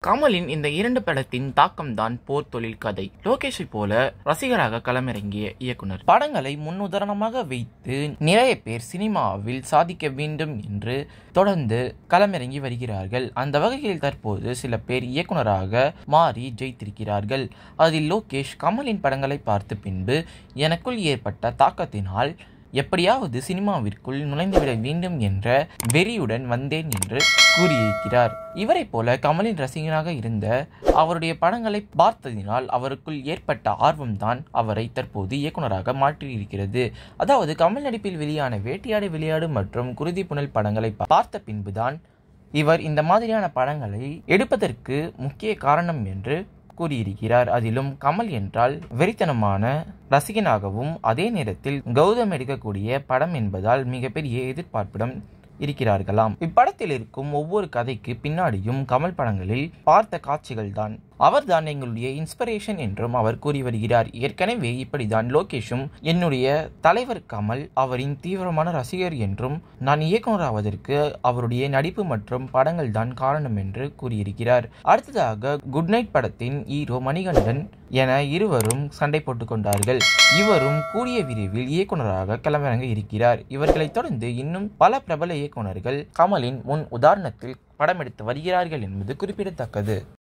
கமலின் இந்த இரண்டு படத்தின் தாக்கம்தான் போர் தொழில் கதை லோகேஷை போல ரசிகராக களமிறங்கிய இயக்குனர் படங்களை முன்னுதாரணமாக வைத்து நிறைய பேர் சினிமாவில் சாதிக்க வேண்டும் என்று தொடர்ந்து களமிறங்கி வருகிறார்கள் அந்த வகையில் தற்போது சில பேர் இயக்குனராக மாறி ஜெயித்திருக்கிறார்கள் அதில் லோகேஷ் கமலின் படங்களை பார்த்த பின்பு எனக்குள் ஏற்பட்ட தாக்கத்தினால் எப்படியாவது சினிமாவிற்குள் நுழைந்துவிட வேண்டும் என்ற வெறியுடன் வந்தேன் என்று கூறியிருக்கிறார் இவரைப் போல கமலின் ரசிகனாக இருந்த அவருடைய படங்களை பார்த்ததினால் அவருக்குள் ஏற்பட்ட ஆர்வம்தான் அவரை தற்போது இயக்குனராக மாற்றியிருக்கிறது அதாவது கமல் நடிப்பில் வெளியான வேட்டையாடு விளையாடு மற்றும் குருதி புனல் படங்களை பார்த்த பின்புதான் இவர் இந்த மாதிரியான படங்களை எடுப்பதற்கு முக்கிய காரணம் என்று கூறியிருக்கிறார் அதிலும் கமல் என்றால் வெறித்தனமான ரசிகனாகவும் அதே நேரத்தில் கௌதம் எடுக்கக்கூடிய படம் என்பதால் மிகப்பெரிய எதிர்பார்ப்புடன் இருக்கிறார்களாம் இப்படத்தில் இருக்கும் ஒவ்வொரு கதைக்கு பின்னாடியும் கமல் படங்களில் பார்த்த காட்சிகள் தான் அவர்தான் எங்களுடைய இன்ஸ்பிரேஷன் என்றும் அவர் கூறி வருகிறார் ஏற்கனவே இப்படிதான் லோகேஷும் என்னுடைய தலைவர் கமல் அவரின் தீவிரமான ரசிகர் என்றும் நான் இயக்குனராவதற்கு அவருடைய நடிப்பு மற்றும் படங்கள் தான் காரணம் என்று கூறியிருக்கிறார் அடுத்ததாக குட் நைட் படத்தின் ஹீரோ மணிகண்டன் என இருவரும் சண்டை போட்டுக் கொண்டார்கள் இவரும் கூடிய விரைவில் இயக்குனராக களமிறங்க இருக்கிறார் இவர்களைத் தொடர்ந்து இன்னும் பல பிரபல இயக்குனர்கள் கமலின் முன் உதாரணத்தில் படம் எடுத்து வருகிறார்கள் என்பது குறிப்பிடத்தக்கது